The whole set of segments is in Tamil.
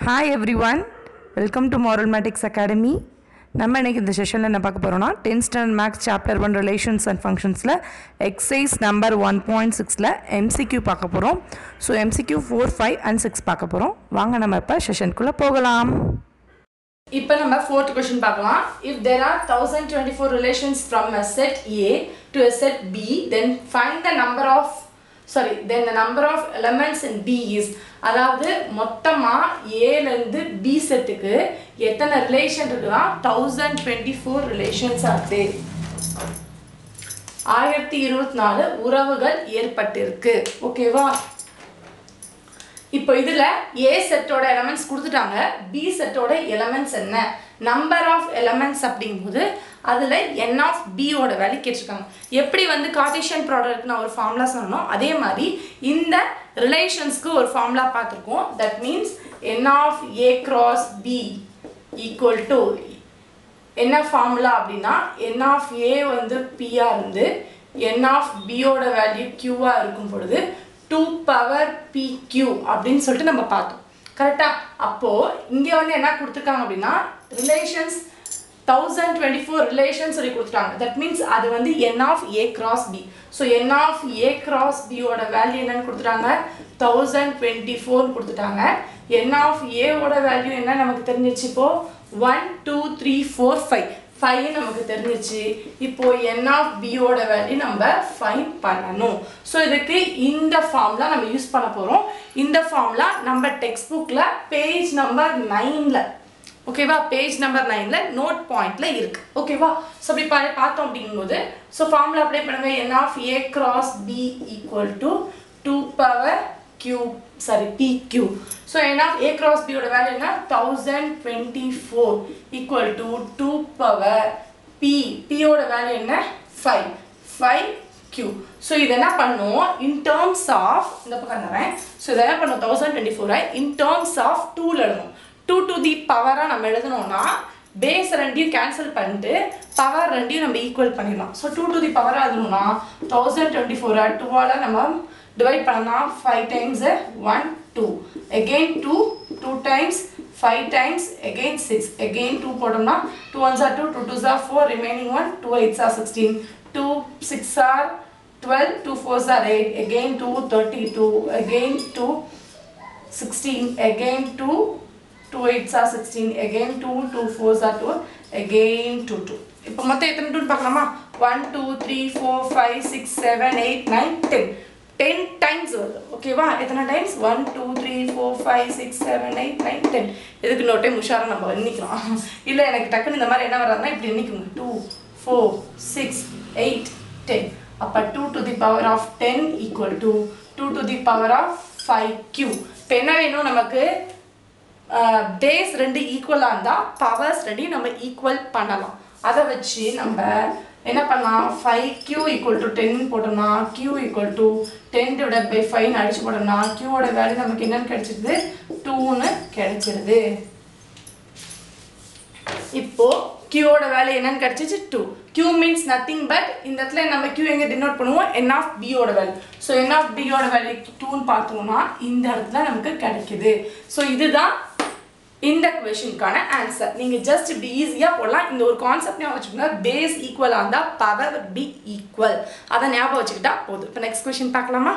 hi everyone welcome to moral matics academy நம்ம இன்னைக்கு இந்த செஷனில் என்ன பார்க்க போகிறோம்னா tenth standard maths chapter one relations and ஃபங்க்ஷன்ஸில் எக்ஸைஸ் நம்பர் ஒன் பாயிண்ட் சிக்ஸில் எம்சிக்யூ பார்க்க போகிறோம் so MCQ four five and six பார்க்க போகிறோம் வாங்க நம்ம இப்போ செஷனுக்குள்ளே போகலாம் இப்போ நம்ம ஃபோர்த் கொஸ்டின் பார்க்கலாம் if there are thousand twenty four relations from a set A to a set B then find the number of sorry then the number of elements in B is அதாவது மொத்தமாக ஏலேருந்து பி செட்டுக்கு எத்தனை ரிலேஷன் இருக்குன்னா தௌசண்ட் டுவெண்ட்டி ஃபோர் ரிலேஷன்ஸ் ஆகுது ஆயிரத்தி இருபத்தி நாலு உறவுகள் ஏற்பட்டிருக்கு ஓகேவா இப்போ இதில் ஏ செட்டோட எலமெண்ட்ஸ் கொடுத்துட்டாங்க பி செட்டோட எலமெண்ட்ஸ் என்ன நம்பர் ஆஃப் எலமெண்ட்ஸ் அப்படிங்கும்போது அதில் என் ஆஃப் பியோட வேல்யூ கேட்டிருக்காங்க எப்படி வந்து கார்டீஷியன் ப்ராடக்ட் நான் ஒரு ஃபார்முலா சொன்னோம் அதே மாதிரி இந்த ரிலேஷன்ஸ்க்கு ஒரு ஃபார்முலா பார்த்துருக்கோம் that means n of A cross B equal to என்ன ஃபார்முலா அப்படின்னா என் ஆஃப் ஏ வந்து பியாக இருந்து என் ஆஃப் பியோட வேல்யூ கியூவாக இருக்கும் பொழுது டூ பவர் பி கியூ அப்படின்னு சொல்லிட்டு நம்ம பார்த்தோம் கரெக்டாக அப்போது இங்கே வந்து என்ன கொடுத்துருக்காங்க அப்படின்னா relations thousand twenty four relation சொல்லி கொடுத்துட்டாங்க தட் மீன்ஸ் அது வந்து n of A cross B so n of A cross பியோட வேல்யூ என்னன்னு கொடுத்துட்டாங்க தௌசண்ட் டுவெண்ட்டி ஃபோர் கொடுத்துட்டாங்க என் ஆஃப் ஏவோட வேல்யூ என்ன நமக்கு தெரிஞ்சிச்சு இப்போ one two three four five five நமக்கு தெரிஞ்சிச்சு இப்போ என் ஆஃப் பியோட வேல்யூ நம்ம ஃபைன் பண்ணணும் ஸோ இதுக்கு இந்த ஃபார்ம்ல நம்ம யூஸ் பண்ண போகிறோம் இந்த ஃபார்ம்ல நம்ம டெக்ஸ்ட் புக்கில் பேஜ் நம்பர் நைனில் ஓகேவா பேஜ் நம்பர் நைனில் நோட் பாயிண்ட்ல இருக்கு ஓகேவா ஸோ அப்படி பா பார்த்தோம் அப்படிங்கும்போது ஸோ ஃபார்முலா அப்ளை பண்ணுங்க n of A cross B equal to two power q sorry p q so n of A cross பியோட வேல்யூ என்ன thousand twenty four equal to two power p பியோட வேல்யூ என்ன ஃபைவ் ஃபைவ் கியூ ஸோ இது என்ன பண்ணும் இன் டேர்ம்ஸ் ஆஃப் இந்த பக்கம் தரேன் ஸோ இதை என்ன பண்ணும் தௌசண்ட் டுவெண்ட்டி ஃபோரை இன் டேர்ம்ஸ் ஆஃப் டூவில் எழுதணும் டூ டு தி பவராக நம்ம எழுதணும்னா பேஸ் ரெண்டையும் கேன்சல் பண்ணிட்டு பவர் ரெண்டையும் நம்ம ஈக்குவல் பண்ணிடலாம் ஸோ டூ டு தி பவராக எழுதணும்னா தௌசண்ட் டுவெண்ட்டி ஃபோரை டூவால் நம்ம டிவைட் பண்ணலாம் five times one two again two two times five times again six again two போட்டோம்னா two ones are two two twos are four remaining one two eights are sixteen two sixes are twelve two fours are eight again two thirty two again two sixteen again two two eights are sixteen again two two fours are two again two two இப்போ மொத்தம் எத்தனை டூன்னு பார்க்கலாமா one two three four five six seven eight nine ten ten times வருது ஓகேவா எத்தனை times one two three four five six seven eight nine ten இதுக்கு இன்னொரு டைம் உஷாராக நம்ம எண்ணிக்கலாம் இல்லை எனக்கு டக்குன்னு இந்த மாதிரி என்ன வராதுன்னா இப்படி எண்ணிக்குங்க two four six eight ten அப்போ two to the power of ten equal to two to the power of five q இப்போ என்ன வேணும் நமக்கு பேஸ் ரெண்டு ஈக்குவலாக இருந்தால் பவர்ஸ் ரெண்டையும் நம்ம ஈக்குவல் பண்ணலாம் அதை வச்சு நம்ம என்ன பண்ணலாம் five q equal to ten போட்டோம்னா q equal to ten divide by ஃபைவ்னு அடிச்சு போட்டோம்னா கியூவோட வேல்யூ நமக்கு என்னன்னு கிடைச்சிருது டூன்னு கிடைச்சிருது இப்போ கியூவோட வேல்யூ என்னன்னு கிடைச்சிச்சு two q means nothing but இந்த இடத்துல நம்ம கியூ எங்கே டினோட் பண்ணுவோம் என் ஆஃப் பியோட வேல்யூ ஸோ என் ஆஃப் பியோட வேல்யூ டூன்னு பார்த்தோம்னா இந்த இடத்துல நமக்கு கிடைக்குது ஸோ இதுதான் இந்த கொஷினுக்கான ஆன்சர் நீங்கள் ஜஸ்ட் இப்படி ஈஸியாக போடலாம் இந்த ஒரு கான்செப்ட் ஞாபகம் வச்சுக்கோங்க பேஸ் ஈக்குவலாக இருந்தால் பவர் பி ஈக்குவல் அதை ஞாபகம் வச்சுக்கிட்டா போதும் இப்போ நெக்ஸ்ட் கொஷின் பார்க்கலாமா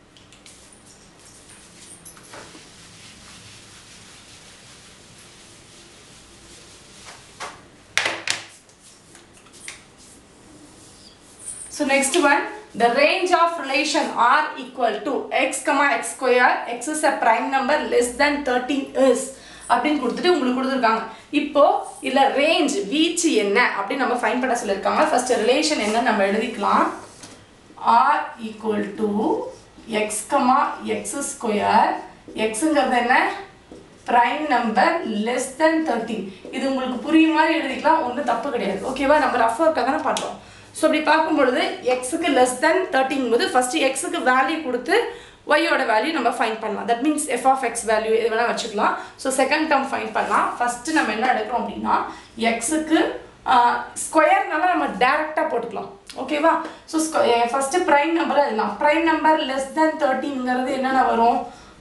So next one, the range of relation R equal to x comma x square, x is a prime number less than 13 is அப்படின்னு கொடுத்துட்டு உங்களுக்கு கொடுத்துருக்காங்க இப்போ இதில் ரேஞ்ச் வீச்சு என்ன அப்படின்னு நம்ம ஃபைன் பண்ண சொல்லியிருக்காங்க ஃபர்ஸ்ட் ரிலேஷன் என்ன நம்ம எழுதிக்கலாம் R equal to x comma x square எக்ஸுங்கிறது என்ன prime number less than thirteen இது உங்களுக்கு புரியும் மாதிரி எழுதிக்கலாம் ஒன்றும் தப்பு கிடையாது ஓகேவா நம்ம ரஃப் ஒர்க்காக தானே பண்ணுறோம் ஸோ அப்படி பார்க்கும்பொழுது எக்ஸுக்கு லெஸ் தென் தேர்ட்டின் போது ஃபஸ்ட்டு எக்ஸுக்கு வேல்யூ கொடுத்து ஒய்யோட வேல்யூ நம்ம ஃபைன் பண்ணலாம் that means f of x value இது வேணால் வச்சுக்கலாம் ஸோ செகண்ட் டேர்ம் ஃபைன் பண்ணலாம் ஃபஸ்ட்டு நம்ம என்ன எடுக்கிறோம் அப்படின்னா எக்ஸுக்கு ஸ்கொயர்னால நம்ம டேரெக்டாக போட்டுக்கலாம் ஓகேவா ஸோ ஃபஸ்ட்டு ப்ரைம் நம்பர் எழுதலாம் ப்ரைம் நம்பர் லெஸ் தென் தேர்ட்டிங்கிறது என்னென்ன வரும்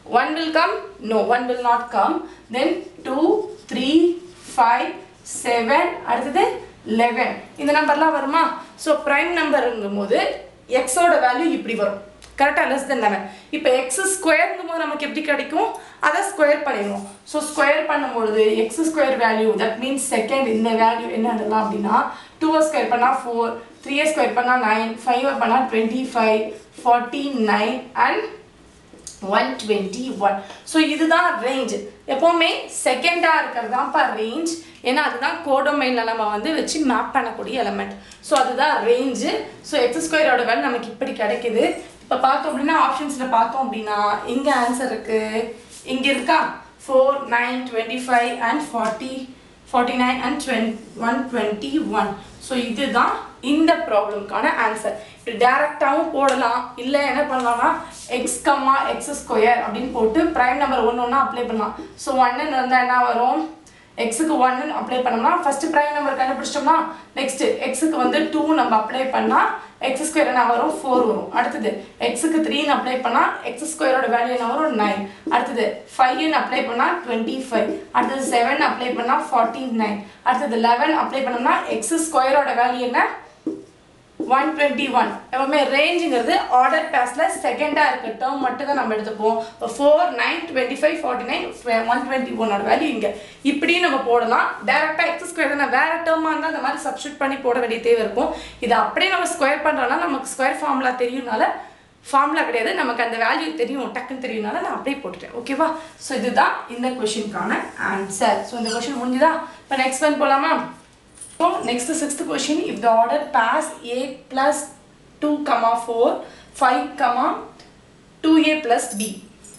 one will come no one will not come then two three five seven அடுத்தது லெவன் இந்த நம்பர்லாம் வருமா ஸோ ப்ரைம் நம்பருங்கும் போது எக்ஸோட வேல்யூ இப்படி வரும் கரெக்டாக லெஸ் தென் லெவன் இப்போ எக்ஸ் ஸ்கொயருங்கும் போது நமக்கு எப்படி கிடைக்கும் அதை ஸ்கொயர் பண்ணிடுவோம் ஸோ ஸ்கொயர் பண்ணும்பொழுது x square value that means second இந்த வேல்யூ என்ன எழுதலாம் அப்படின்னா டூவை ஸ்கொயர் பண்ணால் ஃபோர் த்ரீயை ஸ்கொயர் பண்ணால் நைன் ஃபைவை பண்ணால் twenty five forty nine and one twenty one so இதுதான் ரேஞ்ச் எப்போவுமே செகண்டாக இருக்கிறது தான்ப்பா ரேஞ்ச் ஏன்னா அதுதான் கோடோமைனில் நம்ம வந்து வச்சு மேப் பண்ணக்கூடிய எலமெண்ட் ஸோ அதுதான் ரேஞ்சு ஸோ எக்ஸ் ஸ்கொயரோட வேல்யூ நமக்கு இப்படி கிடைக்குது இப்போ பார்த்தோம் அப்படின்னா ஆப்ஷன்ஸில் பார்த்தோம் அப்படின்னா இங்கே ஆன்சர் இருக்குது இங்கே இருக்கா four nine twenty five and forty forty nine and twenty one twenty one so இதுதான் இந்த ப்ராப்ளம்க்கான ஆன்சர் இப்படி டேரெக்டாகவும் போடலாம் இல்லை என்ன பண்ணலாம்னா எக்ஸ் கம்மா எக்ஸ் ஸ்கொயர் அப்படின்னு போட்டு ப்ரைம் நம்பர் ஒன்று ஒன்றா அப்ளை பண்ணலாம் ஸோ ஒன்னுன்னு இருந்தால் என்ன வரும் எக்ஸுக்கு ஒன்னு அப்ளை பண்ணோம்னா ஃபர்ஸ்ட் ப்ரைம் நம்பர் கண்டுபிடிச்சிட்டோம்னா நெக்ஸ்ட் எக்ஸுக்கு வந்து டூ நம்ம அப்ளை பண்ணால் எக்ஸ் ஸ்கொயர் என்ன வரும் ஃபோர் வரும் அடுத்தது எக்ஸுக்கு த்ரீன்னு அப்ளை பண்ணால் எக்ஸ் ஸ்கொயரோட வேல்யூ என்ன வரும் நைன் அடுத்தது ஃபைவ்னு அப்ளை பண்ணால் டுவெண்ட்டி ஃபைவ் அடுத்தது செவன் அப்ளை பண்ணால் ஃபார்ட்டி நைன் அடுத்தது லெவன் அப்ளை பண்ணோம்னா எக்ஸ் ஸ்கொயரோட வேல்யூ என்ன ஒன் டுவெண்ட்டி ஒன் எப்பவுமே ரேஞ்சுங்கிறது ஆர்டர் பேஸில் செகண்டாக இருக்க டேர்ம் மட்டும் தான் நம்ம எடுத்துப்போம் இப்போ four nine twenty five forty nine one twenty ஒன்னோட வேல்யூ இங்கே இப்படியும் நம்ம போடலாம் டேரெக்டாக எக்ஸ் ஸ்கொயர் தானே வேறு டேர்மாக இருந்தால் அந்த மாதிரி சப்ஸ்டியூட் பண்ணி போட வேண்டிய தேவை இருக்கும் இது அப்படியே நம்ம ஸ்கொயர் பண்ணுறோம்னா நமக்கு ஸ்கொயர் ஃபார்முலா தெரியும்னால ஃபார்முலா கிடையாது நமக்கு அந்த வேல்யூ தெரியும் டக்குன்னு தெரியும்னால நான் அப்படியே போட்டுட்டேன் ஓகேவா ஸோ இதுதான் இந்த கொஷினுக்கான ஆன்சர் ஸோ இந்த கொஷின் முடிஞ்சுதா இப்போ நெக்ஸ்ட் ஒன் போகலாமா So next the sixth question if the order pass a plus 2 comma 4 5 comma 2a plus b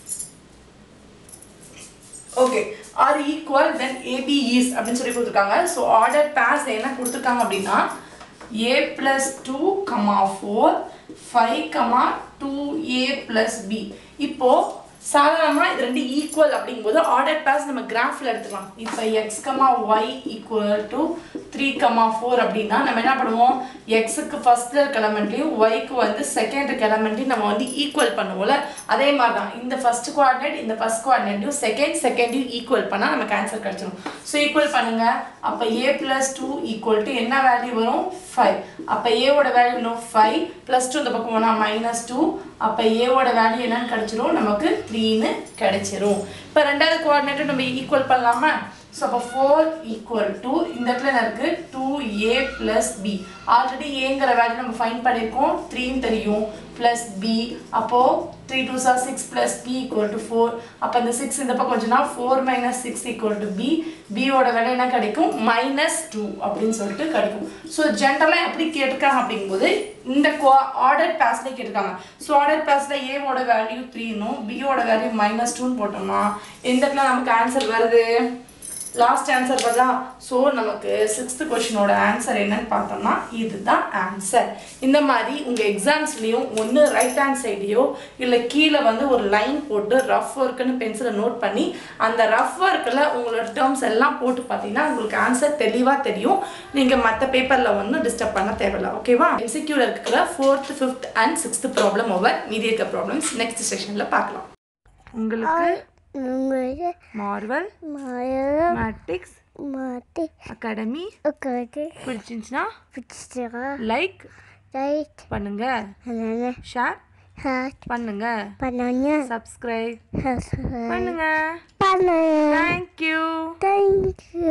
okay R equal then AB is அப்படின்னு சொல்லி கொடுத்துருக்காங்க ஸோ ஆர்டர் பாஸ் என்ன கொடுத்துருக்காங்க அப்படின்னா A plus two comma four five comma two A plus B இப்போது சாதாரணமாக இது ரெண்டு ஈக்குவல் அப்படிங்கும்போது ஆர்டர் பாஸ் நம்ம கிராஃபில் எடுத்துக்கலாம் இப்போ x comma y equal to three comma four அப்படின்னா நம்ம என்ன பண்ணுவோம் எக்ஸுக்கு ஃபஸ்ட்டில் இருக்க எலமெண்ட்லையும் ஒய்க்கு வந்து செகண்ட் இருக்க எலமெண்ட்லையும் நம்ம வந்து ஈக்குவல் பண்ணுவோம்ல அதே மாதிரி தான் இந்த ஃபஸ்ட் கோஆர்டினேட் இந்த ஃபஸ்ட் கோஆர்டினேட்டையும் செகண்ட் செகண்டையும் ஈக்குவல் பண்ணால் நமக்கு ஆன்சர் கிடச்சிரும் ஸோ ஈக்குவல் பண்ணுங்க அப்போ A plus two equal to என்ன வேல்யூ வரும் ஃபைவ் அப்போ ஏவோட வேல்யூ இன்னும் ஃபைவ் ப்ளஸ் டூ இந்த பக்கம் போனால் மைனஸ் டூ அப்போ ஏவோட வேல்யூ என்னன்னு கிடச்சிரும் நமக்கு த்ரீன்னு கிடைச்சிரும் இப்போ ரெண்டாவது கோஆர்டினேட்டர் நம்ம ஈக்குவல் பண்ணலாமா ஸோ அப்போ ஃபோர் ஈக்குவல் டு இந்த இடத்துல என்ன இருக்குது டூ ஏ ப்ளஸ் பி ஆல்ரெடி ஏங்கிற வேல்யூ நம்ம ஃபைன் பண்ணியிருக்கோம் த்ரீன்னு தெரியும் ப்ளஸ் பி அப்போது three two sir six plus b equal to four அப்போ இந்த சிக்ஸ் இந்த பக்கம் கொஞ்சம்னா four minus six equal to b பியோட வேலை என்ன கிடைக்கும் மைனஸ் டூ அப்படின்னு சொல்லிட்டு கிடைக்கும் ஸோ ஜென்ரலாக எப்படி கேட்டிருக்காங்க அப்படிங்கும்போது இந்த கோ ஆர்டர் பேஸ்லேயே கேட்டிருக்காங்க ஸோ ஆர்டர் பேஸில் ஏவோட வேல்யூ த்ரீனும் பியோட வேல்யூ மைனஸ் டூன்னு போட்டோம்னா எந்த இடத்துல நமக்கு ஆன்சர் வருது லாஸ்ட் ஆன்சர் வருதா ஸோ நமக்கு சிக்ஸ்த் கொஷினோட ஆன்சர் என்னன்னு பார்த்தோம்னா இதுதான் ஆன்சர் இந்த மாதிரி உங்கள் எக்ஸாம்ஸ்லேயும் ஒன்று ரைட் ஹேண்ட் சைடையோ இல்லை கீழே வந்து ஒரு லைன் போட்டு ரஃப் ஒர்க்குன்னு பென்சிலை நோட் பண்ணி அந்த ரஃப் ஒர்க்கில் உங்களோட டேர்ம்ஸ் எல்லாம் போட்டு பார்த்தீங்கன்னா உங்களுக்கு ஆன்சர் தெளிவாக தெரியும் நீங்கள் மற்ற பேப்பரில் ஒன்றும் டிஸ்டர்ப் பண்ண தேவையில்ல ஓகேவா எம்சிக்யூவில் இருக்கிற fourth fifth and sixth problem over மீதி இருக்க ப்ராப்ளம்ஸ் நெக்ஸ்ட் செஷனில் பார்க்கலாம் உங்களுக்கு உங்களுக்கு மார்வல் மரம் மேட்ரிக்ஸ் மாட்டி அகாடமி உட்காந்து பிடிச்சிருந்துச்சுன்னா பிடிச்சிருக்கா லைக் ரைட் பண்ணுங்க அதனால ஷேர் ஹார்ட் பண்ணுங்க பண்ணாங்க சப்ஸ்கிரைப் பண்ணுங்க பண்ணுங்க பண்ணுங்க தேங்க்யூ தேங்க்யூ